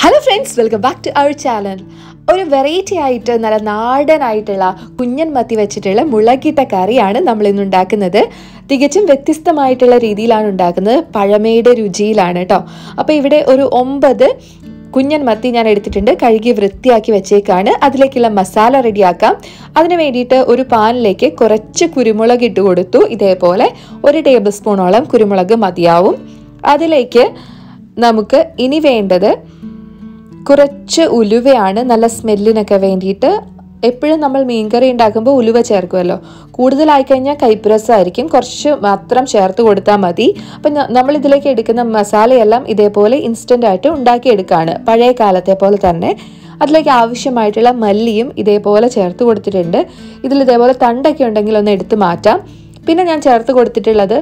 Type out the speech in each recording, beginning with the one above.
hello friends welcome back to our channel ഒരു variety ആയിട്ട് നല്ല നാടനായിട്ടുള്ള കുഞ്ഞൻ മത്തി വെച്ചിട്ടുള്ള മുളകിട്ട കറിയാണ് നമ്മൾ ഇന്ന് ഉണ്ടാക്കുന്നത് തികച്ചും വ്യത്യസ്തമായിട്ടുള്ള രീതിയിലാണ് ഉണ്ടാക്കുന്നത് പഴമയുടെ രുചിയിലാണ് കേട്ടോ അപ്പോൾ ഇവിടെ ഒരു ഒമ്പത് കുഞ്ഞൻ മത്തി ഞാൻ എടുത്തിട്ടുണ്ട് കഴുകി വൃത്തിയാക്കി വെച്ചേക്കാണ് അതിലേക്കുള്ള മസാല റെഡിയാക്കാം അതിന് വേണ്ടിയിട്ട് ഒരു പാനിലേക്ക് കുറച്ച് കുരുമുളക് ഇട്ട് കൊടുത്തു ഇതേപോലെ ഒരു ടേബിൾ സ്പൂണോളം കുരുമുളക് മതിയാവും അതിലേക്ക് നമുക്ക് ഇനി വേണ്ടത് കുറച്ച് ഉലുവയാണ് നല്ല സ്മെല്ലിനൊക്കെ വേണ്ടിയിട്ട് എപ്പോഴും നമ്മൾ മീൻകറി ഉണ്ടാക്കുമ്പോൾ ഉലുവ ചേർക്കുമല്ലോ കൂടുതലായി കഴിഞ്ഞാൽ കൈപ്പുരസമായിരിക്കും കുറച്ച് മാത്രം ചേർത്ത് കൊടുത്താൽ മതി അപ്പം നമ്മൾ ഇതിലേക്ക് എടുക്കുന്ന മസാലയെല്ലാം ഇതേപോലെ ഇൻസ്റ്റൻ്റ് ആയിട്ട് ഉണ്ടാക്കിയെടുക്കുകയാണ് പഴയ കാലത്തെ പോലെ തന്നെ അതിലേക്ക് ആവശ്യമായിട്ടുള്ള മല്ലിയും ഇതേപോലെ ചേർത്ത് കൊടുത്തിട്ടുണ്ട് ഇതിൽ ഇതേപോലെ തണ്ടൊക്കെ ഉണ്ടെങ്കിൽ ഒന്ന് എടുത്ത് മാറ്റാം പിന്നെ ഞാൻ ചേർത്ത് കൊടുത്തിട്ടുള്ളത്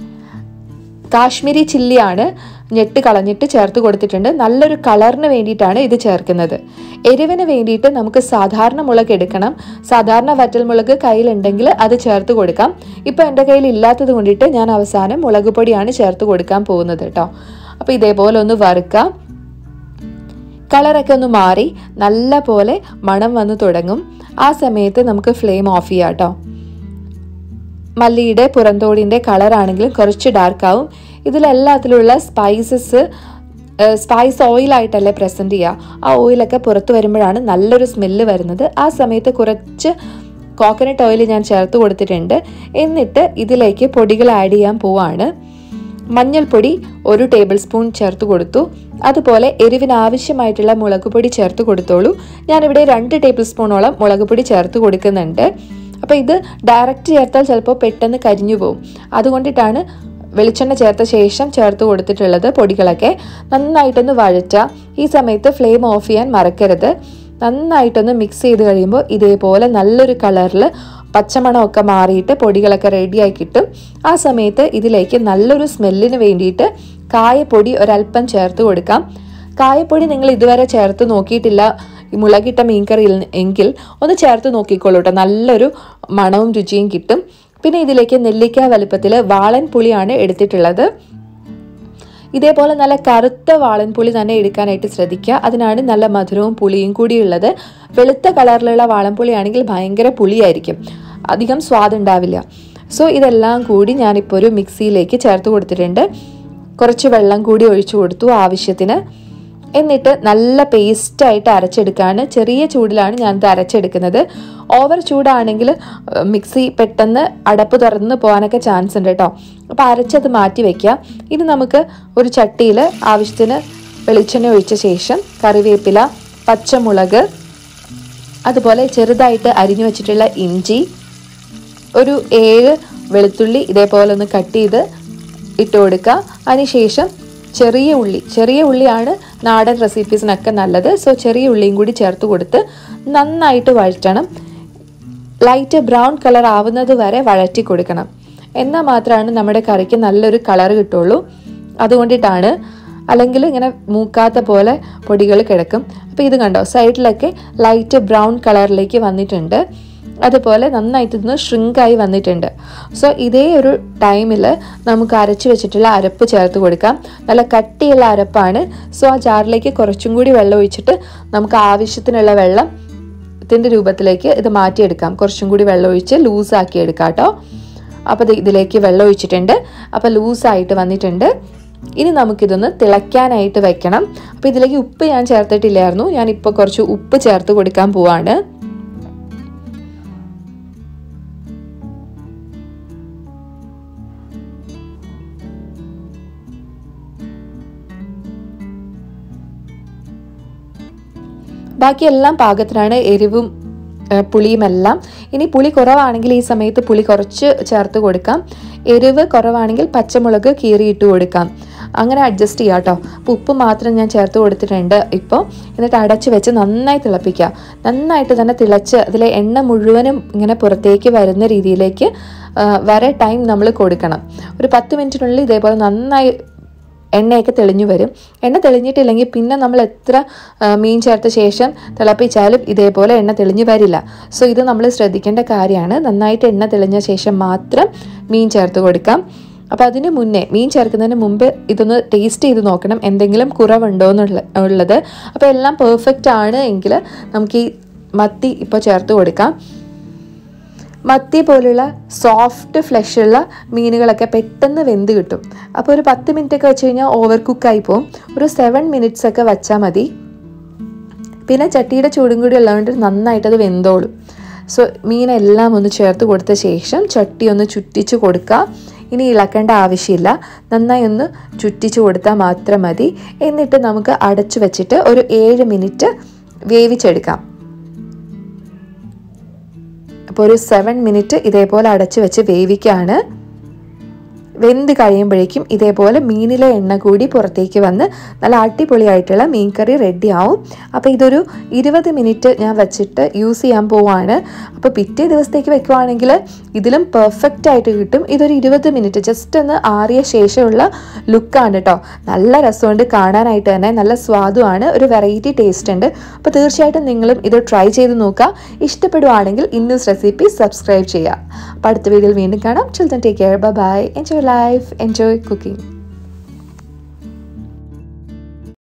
കാശ്മീരി ചില്ലിയാണ് ഞെട്ട് കളഞ്ഞിട്ട് ചേർത്ത് കൊടുത്തിട്ടുണ്ട് നല്ലൊരു കളറിന് വേണ്ടിയിട്ടാണ് ഇത് ചേർക്കുന്നത് എരിവിന് വേണ്ടിയിട്ട് നമുക്ക് സാധാരണ മുളക് എടുക്കണം സാധാരണ വറ്റൽ മുളക് കയ്യിലുണ്ടെങ്കിൽ അത് ചേർത്ത് കൊടുക്കാം ഇപ്പോൾ എൻ്റെ കയ്യിൽ ഇല്ലാത്തത് കൊണ്ടിട്ട് ഞാൻ അവസാനം മുളക് പൊടിയാണ് ചേർത്ത് കൊടുക്കാൻ പോകുന്നത് കേട്ടോ അപ്പോൾ ഇതേപോലെ ഒന്ന് വറുക്കാം കളറൊക്കെ ഒന്ന് മാറി നല്ല പോലെ മണം വന്ന് തുടങ്ങും ആ സമയത്ത് നമുക്ക് ഫ്ലെയിം ഓഫ് ചെയ്യാം കേട്ടോ മല്ലിയുടെ പുറന്തോടിൻ്റെ കളറാണെങ്കിലും കുറച്ച് ഡാർക്ക് ആവും ഇതിലെല്ലാത്തിലുള്ള സ്പൈസസ് സ്പൈസ് ഓയിലായിട്ടല്ലേ പ്രസൻറ്റ് ചെയ്യുക ആ ഓയിലൊക്കെ പുറത്ത് വരുമ്പോഴാണ് നല്ലൊരു സ്മെല്ല് വരുന്നത് ആ സമയത്ത് കുറച്ച് കോക്കനട്ട് ഓയിൽ ഞാൻ ചേർത്ത് കൊടുത്തിട്ടുണ്ട് എന്നിട്ട് ഇതിലേക്ക് പൊടികൾ ആഡ് ചെയ്യാൻ പോവാണ് മഞ്ഞൾപ്പൊടി ഒരു ടേബിൾ സ്പൂൺ ചേർത്ത് കൊടുത്തു അതുപോലെ എരിവിന് ആവശ്യമായിട്ടുള്ള മുളക് പൊടി ചേർത്ത് കൊടുത്തോളൂ ഞാനിവിടെ രണ്ട് ടേബിൾ സ്പൂണോളം മുളക് പൊടി ചേർത്ത് കൊടുക്കുന്നുണ്ട് അപ്പോൾ ഇത് ഡയറക്റ്റ് ചേർത്താൽ ചിലപ്പോൾ പെട്ടെന്ന് കരിഞ്ഞു പോകും അതുകൊണ്ടിട്ടാണ് വെളിച്ചെണ്ണ ചേർത്ത ശേഷം ചേർത്ത് കൊടുത്തിട്ടുള്ളത് പൊടികളൊക്കെ നന്നായിട്ടൊന്ന് വഴറ്റുക ഈ സമയത്ത് ഫ്ലെയിം ഓഫ് ചെയ്യാൻ മറക്കരുത് നന്നായിട്ടൊന്ന് മിക്സ് ചെയ്ത് കഴിയുമ്പോൾ ഇതേപോലെ നല്ലൊരു കളറിൽ പച്ചമണമൊക്കെ മാറിയിട്ട് പൊടികളൊക്കെ റെഡിയായി കിട്ടും ആ സമയത്ത് ഇതിലേക്ക് നല്ലൊരു സ്മെല്ലിന് വേണ്ടിയിട്ട് കായപ്പൊടി ഒരല്പം ചേർത്ത് കൊടുക്കാം കായപ്പൊടി നിങ്ങൾ ഇതുവരെ ചേർത്ത് നോക്കിയിട്ടില്ല ഈ മുളകിട്ട മീൻകറിയിൽ എങ്കിൽ ഒന്ന് ചേർത്ത് നോക്കിക്കോളൂ കേട്ടോ നല്ലൊരു മണവും രുചിയും കിട്ടും പിന്നെ ഇതിലേക്ക് നെല്ലിക്ക വലുപ്പത്തിൽ വാളൻ പുളിയാണ് എടുത്തിട്ടുള്ളത് ഇതേപോലെ നല്ല കറുത്ത വാളൻ പുളി തന്നെ എടുക്കാനായിട്ട് ശ്രദ്ധിക്കുക അതിനാണ് നല്ല മധുരവും പുളിയും കൂടിയുള്ളത് വെളുത്ത കളറിലുള്ള വാളൻപുളി ആണെങ്കിൽ ഭയങ്കര പുളിയായിരിക്കും അധികം സ്വാദുണ്ടാവില്ല സോ ഇതെല്ലാം കൂടി ഞാനിപ്പോൾ ഒരു മിക്സിയിലേക്ക് ചേർത്ത് കൊടുത്തിട്ടുണ്ട് കുറച്ച് വെള്ളം കൂടി ഒഴിച്ചു കൊടുത്തു ആവശ്യത്തിന് എന്നിട്ട് നല്ല പേസ്റ്റായിട്ട് അരച്ചെടുക്കുകയാണ് ചെറിയ ചൂടിലാണ് ഞാനിത് അരച്ചെടുക്കുന്നത് ഓവർ ചൂടാണെങ്കിൽ മിക്സി പെട്ടെന്ന് അടപ്പ് തുറന്ന് പോകാനൊക്കെ ചാൻസ് ഉണ്ട് കേട്ടോ അപ്പോൾ അരച്ചത് മാറ്റി വയ്ക്കുക ഇനി നമുക്ക് ഒരു ചട്ടിയിൽ ആവശ്യത്തിന് വെളിച്ചെണ്ണ ഒഴിച്ച ശേഷം കറിവേപ്പില പച്ചമുളക് അതുപോലെ ചെറുതായിട്ട് അരിഞ്ഞു വെച്ചിട്ടുള്ള ഇഞ്ചി ഒരു ഏഴ് വെളുത്തുള്ളി ഇതേപോലെ ഒന്ന് കട്ട് ചെയ്ത് ഇട്ട് കൊടുക്കുക അതിനുശേഷം ചെറിയ ഉള്ളി ചെറിയ ഉള്ളിയാണ് നാടൻ റെസിപ്പീസിനൊക്കെ നല്ലത് സോ ചെറിയ ഉള്ളിയും കൂടി ചേർത്ത് കൊടുത്ത് നന്നായിട്ട് വഴറ്റണം ലൈറ്റ് ബ്രൗൺ കളർ ആവുന്നത് വരെ വഴറ്റി കൊടുക്കണം എന്നാൽ മാത്രമാണ് നമ്മുടെ കറിക്ക് നല്ലൊരു കളർ കിട്ടുള്ളൂ അതുകൊണ്ടിട്ടാണ് അല്ലെങ്കിൽ ഇങ്ങനെ മൂക്കാത്ത പോലെ പൊടികൾ കിടക്കും അപ്പോൾ ഇത് കണ്ടോ സൈഡിലൊക്കെ ലൈറ്റ് ബ്രൗൺ കളറിലേക്ക് വന്നിട്ടുണ്ട് അതുപോലെ നന്നായിട്ട് ഇന്ന് ഷ്രിങ്കായി വന്നിട്ടുണ്ട് സോ ഇതേ ഒരു ടൈമിൽ നമുക്ക് അരച്ച് വെച്ചിട്ടുള്ള അരപ്പ് ചേർത്ത് കൊടുക്കാം നല്ല കട്ടിയുള്ള അരപ്പാണ് സോ ആ ജാറിലേക്ക് കുറച്ചും കൂടി വെള്ളം ഒഴിച്ചിട്ട് നമുക്ക് ആവശ്യത്തിനുള്ള വെള്ളം ത്തിൻ്റെ രൂപത്തിലേക്ക് ഇത് മാറ്റിയെടുക്കാം കുറച്ചും കൂടി വെള്ളം ഒഴിച്ച് ലൂസാക്കി എടുക്കാം കേട്ടോ അപ്പോൾ ഇതിലേക്ക് വെള്ളം ഒഴിച്ചിട്ടുണ്ട് അപ്പോൾ ലൂസായിട്ട് വന്നിട്ടുണ്ട് ഇനി നമുക്കിതൊന്ന് തിളയ്ക്കാനായിട്ട് വെക്കണം അപ്പോൾ ഇതിലേക്ക് ഉപ്പ് ഞാൻ ചേർത്തിട്ടില്ലായിരുന്നു ഞാനിപ്പോൾ കുറച്ച് ഉപ്പ് ചേർത്ത് കൊടുക്കാൻ പോവാണ് ബാക്കിയെല്ലാം പാകത്തിനാണ് എരിവും പുളിയുമെല്ലാം ഇനി പുളി കുറവാണെങ്കിൽ ഈ സമയത്ത് പുളി കുറച്ച് ചേർത്ത് കൊടുക്കാം എരിവ് കുറവാണെങ്കിൽ പച്ചമുളക് കീറിയിട്ട് കൊടുക്കാം അങ്ങനെ അഡ്ജസ്റ്റ് ചെയ്യാം കേട്ടോ അപ്പോൾ ഉപ്പ് മാത്രം ഞാൻ ചേർത്ത് കൊടുത്തിട്ടുണ്ട് ഇപ്പോൾ എന്നിട്ട് അടച്ച് വെച്ച് നന്നായി തിളപ്പിക്കുക നന്നായിട്ട് തന്നെ തിളച്ച് അതിലെ എണ്ണ മുഴുവനും ഇങ്ങനെ പുറത്തേക്ക് വരുന്ന രീതിയിലേക്ക് വരെ ടൈം നമ്മൾ കൊടുക്കണം ഒരു പത്ത് മിനിറ്റിനുള്ളിൽ ഇതേപോലെ നന്നായി എണ്ണയൊക്കെ തെളിഞ്ഞു വരും എണ്ണ തെളിഞ്ഞിട്ടില്ലെങ്കിൽ പിന്നെ നമ്മൾ എത്ര മീൻ ചേർത്ത ശേഷം തിളപ്പിച്ചാലും ഇതേപോലെ എണ്ണ തെളിഞ്ഞു വരില്ല സോ ഇത് നമ്മൾ ശ്രദ്ധിക്കേണ്ട കാര്യമാണ് നന്നായിട്ട് എണ്ണ തെളിഞ്ഞ ശേഷം മാത്രം മീൻ ചേർത്ത് കൊടുക്കാം അപ്പോൾ അതിന് മുന്നേ മീൻ ചേർക്കുന്നതിന് മുമ്പ് ഇതൊന്ന് ടേസ്റ്റ് ചെയ്ത് നോക്കണം എന്തെങ്കിലും കുറവുണ്ടോ എന്നുള്ള ഉള്ളത് അപ്പോൾ എല്ലാം പെർഫെക്റ്റ് ആണ് എങ്കിൽ നമുക്ക് ഈ മത്തി ഇപ്പോൾ ചേർത്ത് കൊടുക്കാം മത്തി പോലുള്ള സോഫ്റ്റ് ഫ്ലഷുള്ള മീനുകളൊക്കെ പെട്ടെന്ന് വെന്ത് കിട്ടും അപ്പോൾ ഒരു പത്ത് മിനിറ്റ് ഒക്കെ വെച്ച് കഴിഞ്ഞാൽ ഓവർ കുക്കായി പോകും ഒരു സെവൻ മിനിറ്റ്സ് ഒക്കെ വെച്ചാൽ മതി പിന്നെ ചട്ടിയുടെ ചൂടും കൂടി ഉള്ളതുകൊണ്ട് നന്നായിട്ട് അത് വെന്തോളും സോ മീനെല്ലാം ഒന്ന് ചേർത്ത് കൊടുത്ത ശേഷം ചട്ടി ഒന്ന് ചുറ്റിച്ച് കൊടുക്കുക ഇനി ഇളക്കേണ്ട ആവശ്യമില്ല നന്നായി ഒന്ന് ചുറ്റിച്ച് കൊടുത്താൽ മാത്രം മതി എന്നിട്ട് നമുക്ക് അടച്ചു വെച്ചിട്ട് ഒരു ഏഴ് മിനിറ്റ് വേവിച്ചെടുക്കാം അപ്പോൾ ഒരു സെവൻ മിനിറ്റ് ഇതേപോലെ അടച്ചു വെച്ച് വേവിക്കുകയാണ് വെന്ത് കഴിയുമ്പോഴേക്കും ഇതേപോലെ മീനിലെ എണ്ണ കൂടി പുറത്തേക്ക് വന്ന് നല്ല അടിപൊളിയായിട്ടുള്ള മീൻ കറി റെഡി ആവും അപ്പോൾ ഇതൊരു ഇരുപത് മിനിറ്റ് ഞാൻ വെച്ചിട്ട് യൂസ് ചെയ്യാൻ പോവാണ് അപ്പോൾ പിറ്റേ ദിവസത്തേക്ക് വെക്കുവാണെങ്കിൽ ഇതിലും പെർഫെക്റ്റ് ആയിട്ട് കിട്ടും ഇതൊരു ഇരുപത് മിനിറ്റ് ജസ്റ്റ് ഒന്ന് ആറിയ ശേഷമുള്ള ലുക്കാണ് കേട്ടോ നല്ല രസമുണ്ട് കാണാനായിട്ട് തന്നെ നല്ല സ്വാദുമാണ് ഒരു വെറൈറ്റി ടേസ്റ്റ് ഉണ്ട് അപ്പോൾ തീർച്ചയായിട്ടും നിങ്ങളും ഇത് ട്രൈ ചെയ്ത് നോക്കുക ഇഷ്ടപ്പെടുവാണെങ്കിൽ ഇന്നൂസ് റെസിപ്പി സബ്സ്ക്രൈബ് ചെയ്യുക അപ്പോൾ അടുത്ത വീഡിയോയിൽ വീണ്ടും കാണാം children take care bye enjoy life enjoy cooking